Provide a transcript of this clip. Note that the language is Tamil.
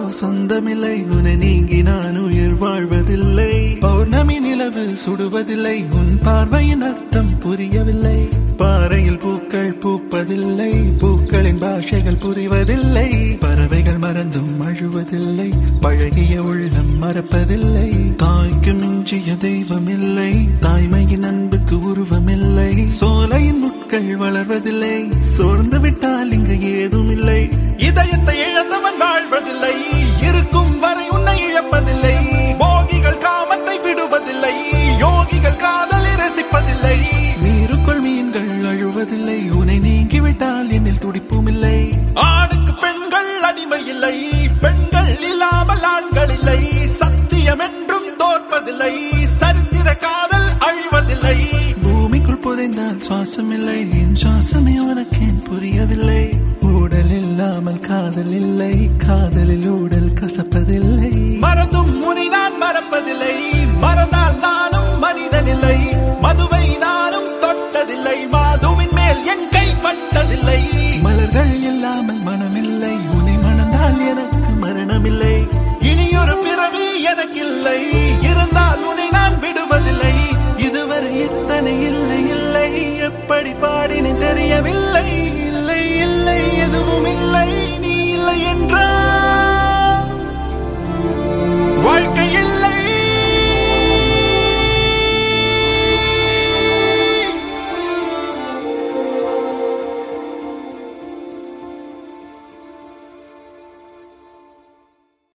சொந்தமில்லை உன நீங்கி நான் உயிர் வாழ்வதில்லை பௌர்ணமி நிலவு சுடுவதில்லை உன் பார்வையின் அர்த்தம் புரியவில்லை பாறையில் பூக்கள் பூப்பதில்லை பூக்களின் பாஷைகள் புரிவதில்லை பறவைகள் மறந்தும் அழுவதில்லை பழகிய உள்ளம் மறப்பதில்லை தாய்க்கு மிஞ்சிய தெய்வமில்லை தாய்மையின் அன்புக்கு உருவமில்லை சோலையின் முட்கள் வளர்வதில்லை சோர்ந்து விட்டால் இங்கு ஏதும் இல்லை இதயத்தை இழந்தவன் வாழ்வதில்லை இருக்கும் வரை உன்னை இழப்பதில்லை போகிகள் காமத்தை விடுவதில்லை யோகிகள் காதலை ரசிப்பதில்லை நீருக்குள் மீன்கள் அழுவதில்லை உன்னை நீங்கிவிட்டால் என்னில் துடிப்பும் இல்லை ஆணுக்கு பெண்கள் அடிமை இல்லை பெண்கள் இல்லாமல் ஆண்கள் இல்லை சத்தியம் என்றும் தோற்பதில்லை சரித்திர காதல் அழிவதில்லை பூமிக்குள் புதைந்தால் சுவாசம் இல்லை என் சுவாசமே உனக்கேன் புரியவில்லை ஊடல் இல்லாமல் காதல் இல்லை காதலில் ஊடல் கசப்பதில்லை மறந்தும் முனி நான் மறப்பதில்லை மறந்தால் நானும் மனிதன் இல்லை மதுவை நானும் தொட்டதில்லை மாதுவின் மேல் என் கை பட்டதில்லை மலர்கள் இல்லாமல் மனமில்லை உன்னை மணந்தால் எனக்கு மரணமில்லை இனியொரு பிறவி எனக்கில்லை இருந்தால் உன்னை நான் விடுவதில்லை இதுவரை இத்தனை இல்லை இல்லை எப்படி பாடினேன் தெரியவில்லை இல்லை இல்லை எதுவும் இல்லை நீ இல்லை என்றால்